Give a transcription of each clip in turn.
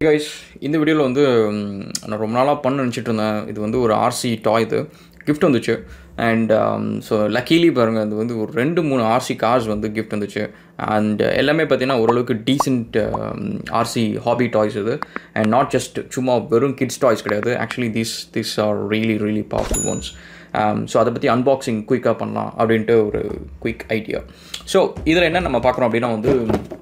Guys இந்த வீடியோவில் வந்து ம், நான் ரொம்ப நாளாக பண்ண நினச்சிட்டு இருந்தேன் இது வந்து ஒரு ஆர்சி டாய் இது கிஃப்ட் வந்துச்சு அண்ட் ஸோ லக்கீலி பாருங்கள் அது வந்து ஒரு ரெண்டு மூணு ஆர்சி கார்ஸ் வந்து கிஃப்ட் வந்துச்சு அண்ட் எல்லாமே பார்த்தீங்கன்னா ஓரளவுக்கு டீசென்ட் ஆர்சி ஹாபி டாய்ஸ் இது அண்ட் நாட் ஜஸ்ட் சும்மா வெறும் கிட்ஸ் டாய்ஸ் கிடையாது actually this this are really really powerful ones so அதை பற்றி அன்பாக்சிங் குயிக்காக பண்ணலாம் அப்படின்ட்டு ஒரு குயிக் ஐடியா ஸோ இதில் என்ன நம்ம பார்க்குறோம் அப்படின்னா வந்து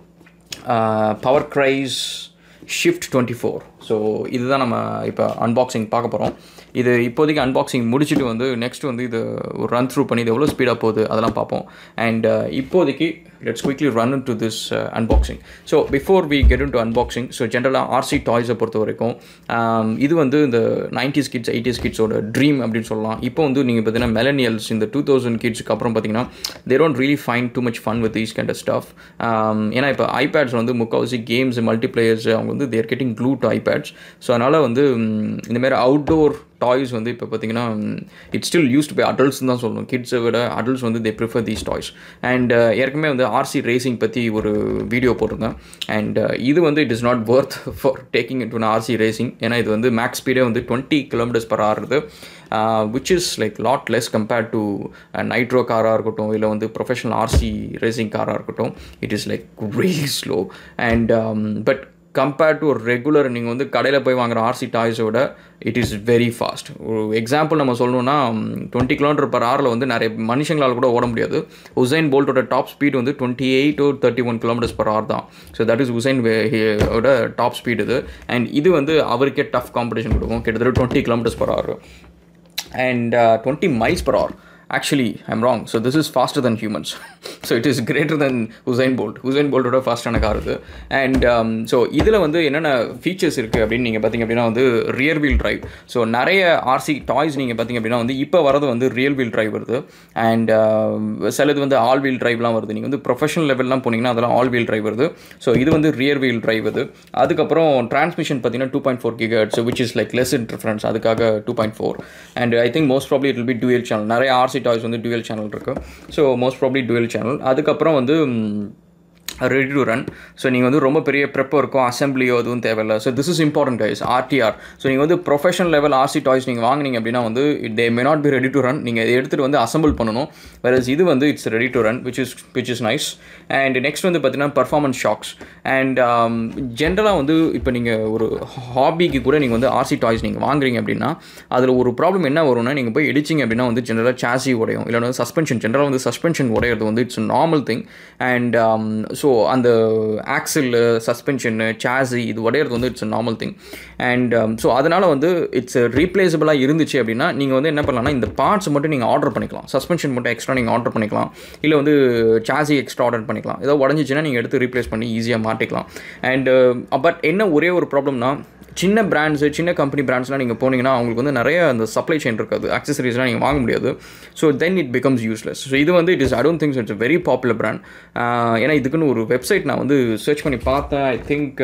பவர் க்ரைஸ் ஷிஃப்ட் டுவெண்ட்டி ஃபோர் ஸோ இதுதான் நம்ம இப்போ அன்பாக்சிங் பார்க்க போகிறோம் இது இப்போதைக்கு அன்பாக்சிங் முடிச்சுட்டு வந்து நெக்ஸ்ட் வந்து இது ஒரு ரன் த்ரூ பண்ணி இது எவ்வளோ ஸ்பீடாக போகுது அதெல்லாம் பார்ப்போம் அண்ட் இப்போதைக்கு let's quickly run to this unboxing so before we get into unboxing so ஜென்ரலாக ஆர்சி டாய்ஸை பொறுத்த வரைக்கும் um, இது வந்து இந்த நைன்டிஸ் கிட்ஸ் எயிட்டிஸ் கிட்ஸோட ட்ரீம் அப்படின்னு சொல்லலாம் இப்போ வந்து நீங்கள் பார்த்தீங்கன்னா மெலனியல்ஸ் இந்த டூ தௌசண்ட் கிட்ஸ்க்கு அப்புறம் பார்த்தீங்கன்னா they don't really find too much fun with these kind of stuff ஏன்னா இப்போ ஐபேட்ஸ் வந்து முக்கால்வாசி கேம்ஸ் மல்டிப்ளேயர்ஸ் அவங்க வந்து they're getting glued to iPads so அதனால் வந்து ம், இந்த மாதிரி அவுட்டோர் டாய்ஸ் வந்து இப்போ பார்த்தீங்கன்னா it's still used by adults தான் சொல்லணும் கிட்ஸை விட அடல்ட்ஸ் வந்து they prefer these toys and ஏற்கனவே வந்து ஆர்சி ரேசிங் பற்றி ஒரு வீடியோ போட்டிருந்தேன் அண்ட் இது வந்து it is not worth for taking it RC racing ஏன்னா இது வந்து மேக்ஸ் ஸ்பீடே வந்து டுவெண்ட்டி கிலோமீட்டர்ஸ் பர் ஆறுது which is like lot less compared to nitro காராக இருக்கட்டும் இல்லை வந்து ப்ரொஃபஷனல் ஆர்சி ரேசிங் காராக இருக்கட்டும் it is like really slow and but compared to ஒரு ரெகுலர் நீங்கள் வந்து கடையில் போய் வாங்குற ஆர்சி டாய்ஸை விட இட் இஸ் வெரி ஃபாஸ்ட் ஒரு எக்ஸாம்பிள் நம்ம சொல்லணும்னா டுவெண்ட்டி கிலோமீட்டர் பர் ஹவரில் வந்து நிறைய மனுஷங்களால் கூட ஓட முடியாது உசைன் போல்ட்டோட டாப் ஸ்பீட் வந்து twenty eight to thirty one kilometres per hour தான் ஸோ தட் இஸ் உசைன் ஓட டாப் ஸ்பீட் இது அண்ட் இது வந்து அவருக்கே டஃப் காம்படிஷன் கொடுக்கும் கிட்டத்தட்ட twenty kilometres per hour and uh, 20 miles per hour. Actually, I'm wrong. So this is faster than humans. so it is greater than Usain Bolt. Usain Bolt ஓட ஃபாஸ்டான car இது and so இதில் வந்து என்னென்ன features இருக்குது அப்படின்னு நீங்கள் பார்த்தீங்க அப்படின்னா வந்து ரியர் வீல் டிரைவ் ஸோ நிறைய ஆர்சி டாய்ஸ் நீங்கள் பார்த்தீங்க அப்படின்னா வந்து இப்போ வரது வந்து ரியல் வீல் டிரைவ் வருது அண்ட் சிலது வந்து ஆல் வீல் டிரைவ்லாம் வருது நீங்கள் வந்து ப்ரொஃபஷனல் லெவல்லாம் போனீங்கன்னா அதெல்லாம் ஆல் வீல் டிரைவ் வருது ஸோ இது வந்து ரியர் வீல் டிரைவ் இது அதுக்கப்புறம் டிரான்ஸ்மிஷன் பார்த்தீங்கன்னா two point four gigahertz which is like less interference அதுக்காக two point four and I think most probably it will be dual channel நிறைய ஆர்சி டாய்ஸ் வந்து dual channel இருக்குது so most probably dual channel அதுக்கப்புறம் வந்து ready to run so நீங்கள் வந்து ரொம்ப பெரிய ப்ரெப்போ இருக்கும் அசம்பிளியோ எதுவும் தேவையில்லை so this is important guys RTR so நீங்கள் வந்து ப்ரொஃபஷனல் லெவல் ஆர்சி டாய்ஸ் நீங்கள் வாங்குனீங்க அப்படின்னா வந்து they may not be ready to run நீங்கள் இதை எடுத்துகிட்டு வந்து அசம்பிள் பண்ணணும் வேறஸ் இது வந்து it's ready to run which is which is nice and next வந்து பார்த்தீங்கன்னா பர்ஃபார்மன்ஸ் ஷாக்ஸ் அண்ட் ஜென்ரலாக வந்து இப்போ நீங்கள் ஒரு ஹாபிக்கு கூட நீங்கள் வந்து ஆர்சி டாய்ஸ் நீங்கள் வாங்குறீங்க அப்படின்னா அதில் ஒரு ப்ராப்ளம் என்ன வரும்னா நீங்கள் போய் இடிச்சிங்க அப்படின்னா வந்து ஜென்ரலாக சாசி உடையும் இல்லைன்னா வந்து சஸ்பென்ஷன் ஜென்ரலாக வந்து சஸ்பென்ஷன் உடையிறது வந்து it's normal thing and so அந்த ஆக்சில் சஸ்பென்ஷனு சாசி இது உடையிறது வந்து it's normal thing and so அதனால் வந்து இட்ஸ் ரீப்ளேசபிளாக இருந்துச்சு அப்படின்னா நீங்கள் வந்து என்ன பண்ணலாம்னா இந்த பார்ட்ஸ் மட்டும் நீங்கள் ஆர்டர் பண்ணிக்கலாம் சஸ்பென்ஷன் மட்டும் எக்ஸ்ட்ரா நீங்கள் ஆர்டர் பண்ணிக்கலாம் இல்லை வந்து சாசி எக்ஸ்ட்ரா ஆர்டர் பண்ணிக்கலாம் ஏதோ உடஞ்சிச்சுன்னா நீங்கள் எடுத்து ரீப்ளேஸ் பண்ணி ஈஸியாக மாட்டிக்கலாம் அண்ட் பட் என்ன ஒரே ஒரு ப்ராப்ளம்னா சின்ன பிராண்ட்ஸு சின்ன கம்பெனி பிராண்ட்ஸ்லாம் நீங்கள் போனீங்கன்னா அவங்களுக்கு வந்து நிறைய அந்த சப்ளை செயின் இருக்காது அக்சசரிஸ்லாம் நீங்கள் வாங்க முடியாது so then it becomes useless so இது வந்து it is I don't think it's very popular brand ஏன்னா இதுக்குன்னு ஒரு வெப்சைட் நான் வந்து சர்ச் பண்ணி பார்த்தேன் I think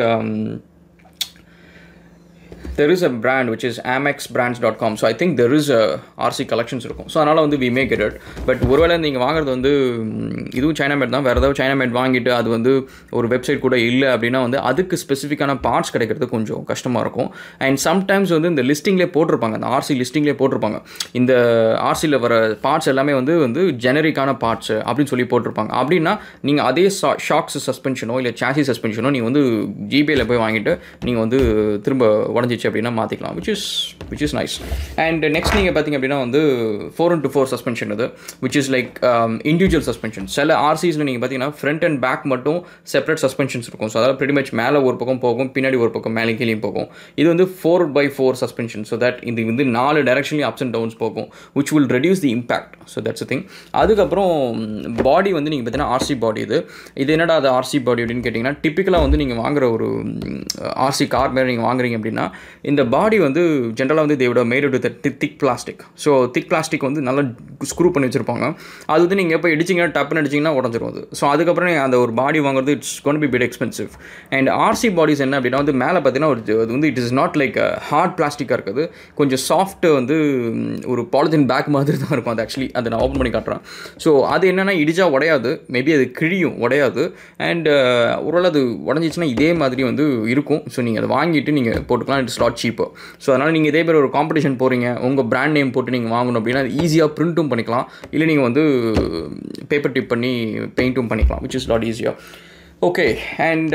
there is a brand which is Amex brands dot com so I think there is RC collections இருக்கும் ஸோ அதனால் வந்து வி மேக் இட் பட் ஒருவேளை நீங்கள் வாங்குறது வந்து ம், இதுவும் சைனா மேட் தான் வேறு ஏதாவது சைனா மேட் வாங்கிட்டு அது வந்து ஒரு வெப்சைட் கூட இல்லை அப்படின்னா வந்து அதுக்கு ஸ்பெசிஃபிக்கான பார்ட்ஸ் கிடைக்கிறது கொஞ்சம் கஷ்டமாக இருக்கும் அண்ட் சம்டைம்ஸ் வந்து இந்த லிஸ்டிங்லேயே போட்டிருப்பாங்க அந்த ஆர்சி லிஸ்டிங்லேயே போட்டிருப்பாங்க இந்த ஆர்சியில் வர பார்ட்ஸ் எல்லாமே வந்து வந்து ஜெனரிக்கான பார்ட்ஸ் அப்படின்னு சொல்லி போட்டிருப்பாங்க அப்படின்னா நீங்கள் அதே ஷாக்ஸ் சஸ்பென்ஷனோ இல்லை சாசி சஸ்பென்ஷனோ நீங்கள் வந்து ஜிபேயில் போய் வாங்கிட்டு நீங்கள் வந்து திரும்ப உடஞ்சிச்சு அப்படின்னா மாற்றிக்கலாம் which is which is nice and next நீங்கள் பார்த்தீங்க அப்படின்னா வந்து ஃபோர் இன்ட்டு ஃபோர் சஸ்பென்ஷன் இது which is like individual suspension சில ஆர்சிஸில் நீங்கள் பார்த்தீங்கன்னா ஃப்ரண்ட் அண்ட் பேக் மட்டும் செப்பரேட் சஸ்பென்ஷன்ஸ் இருக்கும் ஸோ அதாவது pretty much மேலே ஒரு பக்கம் போகும் பின்னாடி ஒரு பக்கம் மேலே கீழே போகும் இது வந்து four by four suspension so that இது வந்து நாலு டைரக்ஷன்லையும் அப்ஸ் அண்ட் டவுன்ஸ் போகும் which will reduce the impact so that's thing அதுக்கப்புறம் பாடி வந்து நீங்கள் பார்த்தீங்கன்னா ஆர்சி பாடி இது இது என்னடா அது ஆர்சி பாடி அப்படின்னு கேட்டிங்கன்னா டிப்பிக்கலாக வந்து நீங்கள் வாங்குற ஒரு ஆர்சி கார் மேலே நீங்கள் வாங்குறீங்க அப்படின்னா இந்த பாடி வந்து ஜென்ரலாக வந்து தேவோட made with thick plastic so thick plastic வந்து நல்லா ஸ்க்ரூ பண்ணி வச்சுருப்பாங்க அது வந்து நீங்கள் எப்போ இடிச்சிங்கன்னா டப்புன்னு அடிச்சிங்கன்னா உடஞ்சிரும் அது ஸோ அதுக்கப்புறம் நீங்க அந்த ஒரு பாடி வாங்குறது it's gonna be bit expensive and RC bodies என்ன அப்படின்னா வந்து மேலே பார்த்தீங்கன்னா ஒரு அது வந்து it is not like hard பிளாஸ்டிக்காக இருக்குது கொஞ்சம் சாஃப்ட் வந்து ம், ஒரு பாலிதீன் பேக் மாதிரி தான் இருக்கும் அது ஆக்சுவலி அதை நான் ஓப்பன் பண்ணி காட்டுறேன் ஸோ அது என்னென்னா இடிச்சா உடையாது மேபி அது கிழியும் உடையாது அண்ட் ஒருவேளை அது உடஞ்சிச்சுன்னா இதே மாதிரி வந்து இருக்கும் ஸோ நீங்கள் அதை வாங்கிட்டு நீங்கள் போட்டுக்கலாம் இட்ஸ் லாட் சீப்பர் ஸோ அதனால் நீங்கள் இதே பேர் ஒரு காம்படிஷன் போகிறீங்க உங்கள் பிராண்ட் நேம் போட்டு நீங்கள் வாங்கணும் அப்படின்னா அது ஈஸியாக பிரிண்ட்டும் பண்ணிக்கலாம் இல்லை நீங்கள் வந்து பேப்பர் டிப் பண்ணி பெயிண்ட்டும் பண்ணிக்கலாம் விச் இஸ் லாட் ஈஸியாக okay and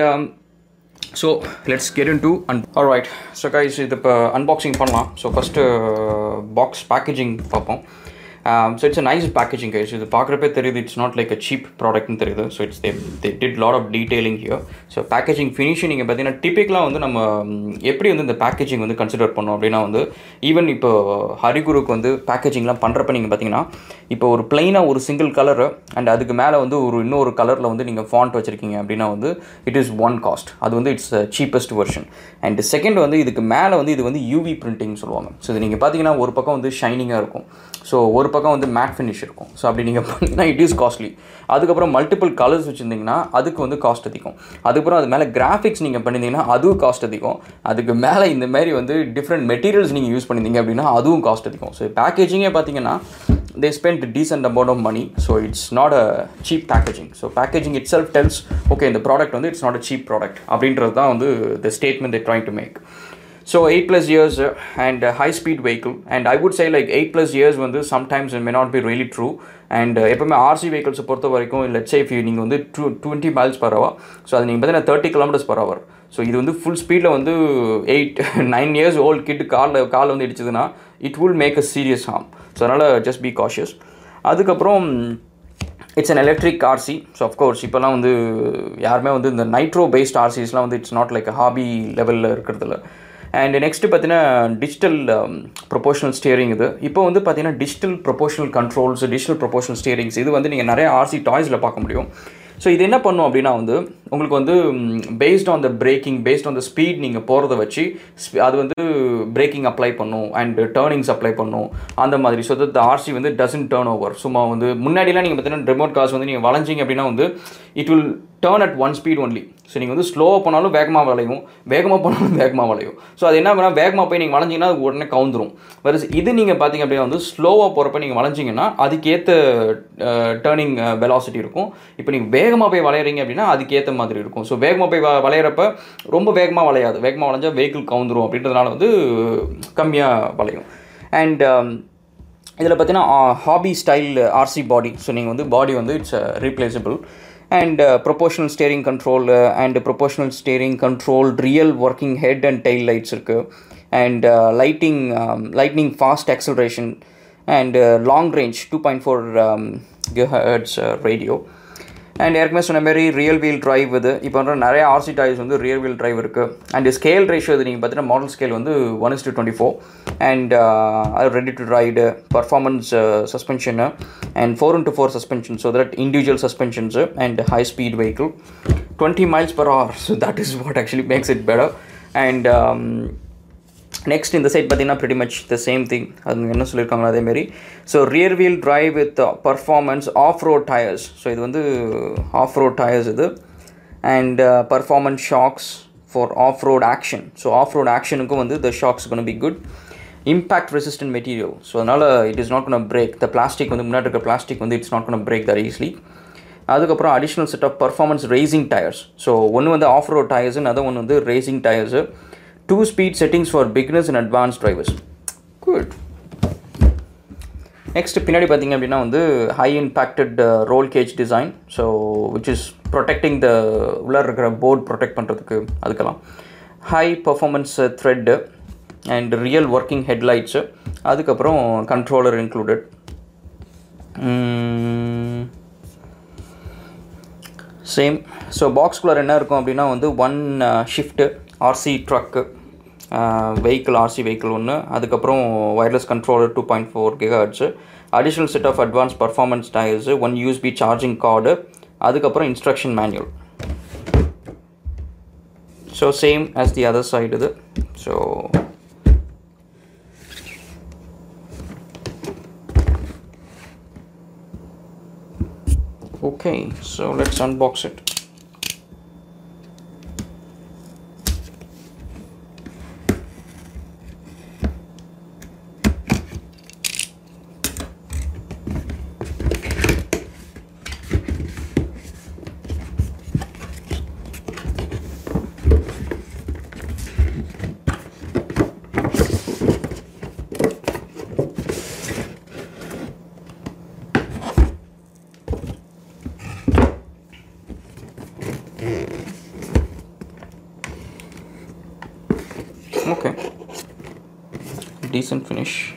so let's get into and alright so guys இது இப்போ அன்பாக்சிங் பண்ணலாம் ஸோ ஃபஸ்ட்டு பாக்ஸ் பேக்கேஜிங் பார்ப்போம் so it's a nice packaging guys இது பார்க்குறப்பே தெரியுது it's not like a cheap ப்ராடக்ட்னு தெரியுது so it's they they did lot of detailing here so packaging finishing நீங்கள் பார்த்தீங்கன்னா டிப்பிக்கலாக வந்து நம்ம ம், எப்படி வந்து இந்த பேக்கேஜிங் வந்து கன்சிடர் பண்ணோம் அப்படின்னா வந்து ஈவன் இப்போ ஹரிகுருக்கு வந்து பேக்கேஜிங்லாம் பண்ணுறப்ப நீங்கள் பார்த்தீங்கன்னா இப்போ ஒரு பிளைனாக ஒரு சிங்கிள் கலரு அண்ட் அதுக்கு மேலே வந்து ஒரு இன்னொரு கலரில் வந்து நீங்கள் ஃபாண்ட் வச்சுருக்கீங்க அப்படின்னா வந்து இட் இஸ் ஒன் காஸ்ட் அது வந்து it's cheapest version and second வந்து இதுக்கு மேலே வந்து இது வந்து யூவி பிரிண்டிங் சொல்லுவாங்க ஸோ இது நீங்கள் பார்த்தீங்கன்னா ஒரு பக்கம் வந்து ஷைனிங்காக இருக்கும் ஸோ ஒரு பக்கம் வந்து மேட் ஃபினிஷ் இருக்கும் ஸோ அப்படி நீங்கள் பண்ணிங்கன்னா இட் இஸ் காஸ்ட்லி அதுக்கப்புறம் மல்டிபிள் கலர்ஸ் வச்சுருந்தீங்கன்னா அதுக்கு வந்து காஸ்ட் அதிகம் அதுக்கப்புறம் அது மேலே கிராஃபிக்ஸ் நீங்கள் பண்ணியிருந்தீங்கன்னா அதுவும் காஸ்ட் அதிகம் அதுக்கு மேலே இந்த மாதிரி வந்து டிஃப்ரெண்ட் மெட்டீரியல்ஸ் நீங்கள் யூஸ் பண்ணியிருந்தீங்க அப்படின்னா அதுவும் காஸ்ட் அதிகம் ஸோ பேக்கேஜிங்கே பார்த்தீங்கன்னா they spent a decent amount of money so it's not a cheap packaging so packaging itself tells okay இந்த ப்ராடக்ட் வந்து it's not a cheap product அப்படின்றது தான் வந்து the statement they're trying to make so 8 plus years uh, and a high speed vehicle and I would say like 8 plus years வந்து sometimes it may not be really true and uh, எப்பவுமே RC வெஹிக்கிள்ஸை பொறுத்த வரைக்கும் let's if you நீங்கள் வந்து do twenty miles per hour so அது நீங்கள் பார்த்தீங்கன்னா thirty kilometres per hour so இது வந்து ஃபுல் ஸ்பீடில் வந்து eight nine years old kid காலில் காலில் வந்து இடிச்சதுன்னா it will make a serious harm so அதனால் ஜஸ்ட் பி காஷியஸ் அதுக்கப்புறம் it's an electric RC so of course இப்போலாம் வந்து யாருமே வந்து இந்த நைட்ரோ பேஸ்ட் ஆர்சிஸ்லாம் வந்து இட்ஸ் நாட் லைக் ஹாபி லெவலில் இருக்கிறதில்ல அண்ட் நெக்ஸ்ட்டு பார்த்தீங்கன்னா டிஜிட்டல் ப்ரொபோஷனல் ஸ்டியரிங் இது இப்போ வந்து பார்த்தீங்கன்னா digital proportional controls digital proportional steerings இது வந்து நீங்கள் நிறைய ஆர்சி டாய்ஸில் பார்க்க முடியும் ஸோ இது என்ன பண்ணும் அப்படின்னா வந்து உங்களுக்கு வந்து based on the braking based on the speed நீங்கள் போகிறத வச்சு sp- அது வந்து பிரேக்கிங் அப்ளை பண்ணும் அண்ட் டேர்னிங்ஸ் அப்ளை பண்ணும் அந்த மாதிரி ஸோ தட் ஆர்சி வந்து டசன் டேர்ன் ஓவர் சும்மா வந்து முன்னாடிலாம் நீங்கள் பார்த்தீங்கன்னா ரிமோட் கார்ஸ் வந்து நீங்கள் வளைஞ்சிங்க அப்படின்னா வந்து it will turn at one speed only so நீங்கள் வந்து ஸ்லோவாக போனாலும் வேகமாக வளையும் வேகமாக போனாலும் வேகமாக வளையும் ஸோ அது என்ன பண்ணால் வேகமாக போய் நீங்கள் வளைஞ்சிங்கன்னா அது உடனே கவுந்துரும் வேறு இது நீங்கள் பார்த்தீங்க அப்படின்னா வந்து ஸ்லோவாக போகிறப்ப நீங்கள் வளைஞ்சிங்கன்னா அதுக்கேற்ற டேர்னிங் வெலாசிட்டி இருக்கும் இப்போ நீங்கள் வேகமாக போய் வளையிறீங்க அப்படின்னா அதுக்கேற்ற மாதிரி இருக்கும் ஸோ வேகமாக போய் வ- வளையிறப்ப ரொம்ப வேகமாக வளையாது வேகமாக வளைஞ்சா வெஹிக்கிள் கவுந்துரும் அப்படின்றதுனால வந்து கம்மியாக வளையும் அண்ட் இதில் பார்த்தீங்கன்னா hobby style RC body so நீங்கள் வந்து பாடி வந்து it's replaceable and proportional steering control and proportional steering control real working head and tail lights இருக்குது and lighting lightning fast acceleration and long range two point four gigahertz radio and ஏற்கனவே சொன்ன மாதிரி real wheel drive இது இப்போ வந்து நிறைய RC toys வந்து real wheel drive இருக்குது அண்ட் ஸ்கேல் ரேஷியோ இது நீங்கள் பார்த்தீங்கன்னா மாடல் ஸ்கேல் வந்து one is to twenty four and ready to ride performance suspension and four into four suspension so that individual suspensions and high speed vehicle twenty miles per hour so that is what actually makes it better and next இந்த side பார்த்தீங்கன்னா pretty much the same thing அது என்ன சொல்லியிருக்காங்களோ அதேமாரி so rear wheel drive with performance off road tyres so இது வந்து off road tyres இது and performance shocks for off road action so off road ஆக்ஷனுக்கும் வந்து the shocks gonna be good impact resistant material so அதனால் it is not gonna break the plastic வந்து முன்னாடி இருக்க plastic வந்து it's not gonna break that easily அதுக்கப்புறம் additional set of performance racing tyres so ஒன்று வந்து ஆஃப் ரோட் டயர்ஸ் அது ஒன்று வந்து racing tyres two speed settings for beginners and advance drivers good next பின்னாடி பார்த்தீங்க அப்படின்னா வந்து high impacted roll cage design so which is protecting the உள்ளே இருக்கிற போர்ட் ப்ரொடெக்ட் பண்ணுறதுக்கு அதுக்கெல்லாம் high performance thread and real working headlights அதுக்கப்புறம் controller included same so பாக்ஸ்குள்ளே என்ன இருக்கும் அப்படின்னா வந்து one shift RC truck vehicle RC vehicle ஒன்று அதுக்கப்புறம் wireless controller two point four gigahertz additional set of advance performance tyres one USB charging cord அதுக்கப்புறம் instruction manual so same as the other side இது so okay so let's unbox it okay decent finish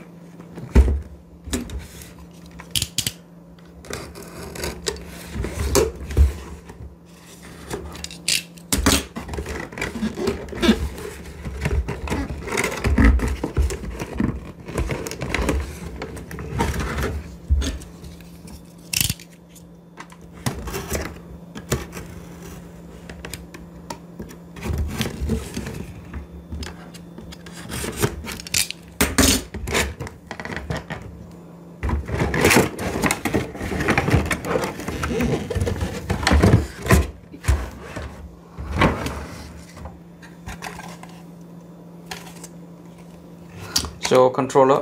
so controller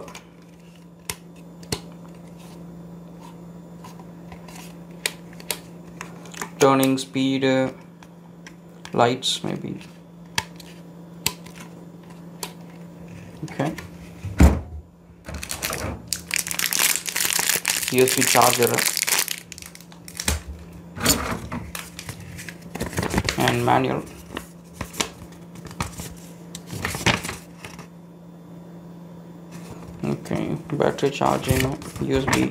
turning speed uh, lights maybe okay USB charger and manual okay battery charging USB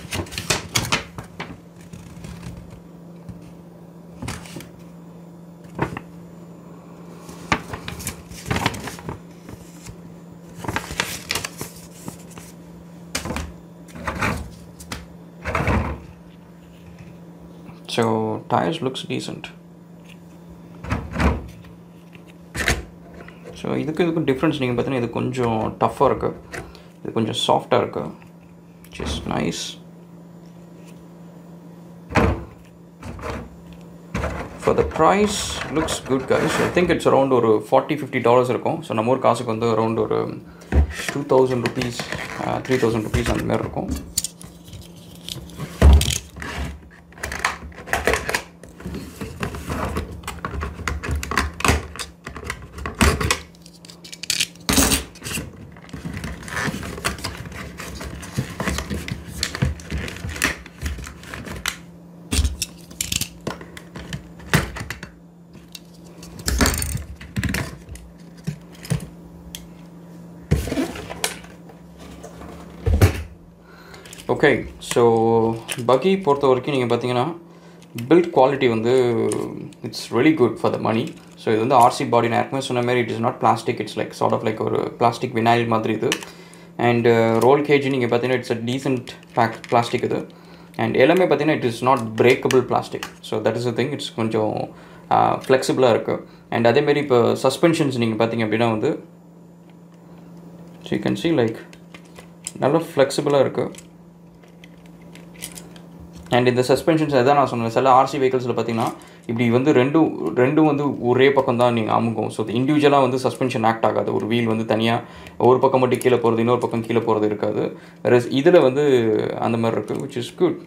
so tires looks decent so இதுக்கு இதுக்கும் difference நீங்கள் பார்த்தீங்கன்னா இது கொஞ்சம் டஃப்பாக இருக்குது இது கொஞ்சம் சாஃப்டாக இருக்குது just nice for the price looks good guys I think it's around ஒரு ஃபார்ட்டி ஃபிஃப்டி டாலர்ஸ் இருக்கும் ஸோ நம்ம ஊர் காசுக்கு வந்து அரௌண்ட் ஒரு two thousand rupees three thousand rupees அந்த மாதிரி இருக்கும் ஓகே ஸோ பகி பொறுத்த வரைக்கும் நீங்கள் பார்த்தீங்கன்னா பில்ட் குவாலிட்டி வந்து it's really good for the money so இது வந்து ஆர்சி பாடி நான் ஏற்கனவே சொன்ன மாதிரி it is not plastic it's like sort of like ஒரு பிளாஸ்டிக் வினாயில் மாதிரி இது அண்ட் ரோல் கேஜி நீங்கள் பார்த்தீங்கன்னா it's a decent back plastic இது அண்ட் எல்லாமே பார்த்தீங்கன்னா it is not breakable plastic so that is a thing it's கொஞ்சம் ஃப்ளெக்சிபிளாக இருக்குது அண்ட் அதேமாரி இப்போ சஸ்பென்ஷன்ஸ் நீங்கள் பார்த்தீங்க அப்படின்னா வந்து so you can see like நல்லா ஃப்ளெக்சிபிளாக இருக்குது அண்ட் இந்த சஸ்பென்ஷன்ஸ் அதான் நான் சொன்னேன் சில ஆர்சி வெஹிக்கல்ஸில் பார்த்தீங்கன்னா இப்படி வந்து ரெண்டும் ரெண்டும் வந்து ஒரே பக்கம் தான் நீங்கள் அமுங்கும் ஸோ இண்டிவிஜுவலாக வந்து சஸ்பென்ஷன் ஆக்ட் ஆகாது ஒரு வீல் வந்து தனியாக ஒரு பக்கம் மட்டும் கீழே போகிறது இன்னொரு பக்கம் கீழே போகிறது இருக்காது ரெஸ் இதில் வந்து அந்த மாதிரி இருக்குது விச் இஸ் குட்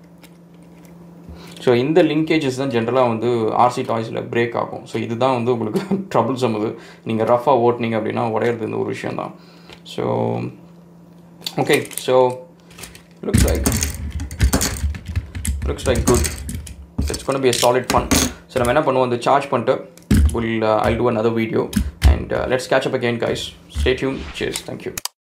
ஸோ இந்த லிங்கேஜஸ் தான் ஜென்ரலாக வந்து ஆர்சி டாய்ஸில் பிரேக் ஆகும் ஸோ இதுதான் வந்து உங்களுக்கு ட்ரபுள் சம்மது நீங்கள் ரஃபாக ஓட்டினீங்க அப்படின்னா உடையிறது இந்த ஒரு விஷயம் தான் so okay so looks like looks like good it's going to be a solid fun so நம்ம என்ன பண்ணுவோம் இந்த சார்ஜ் பண்ணிட்டு will uh, I'll do another video and uh, let's catch up again guys stay tuned cheers thank you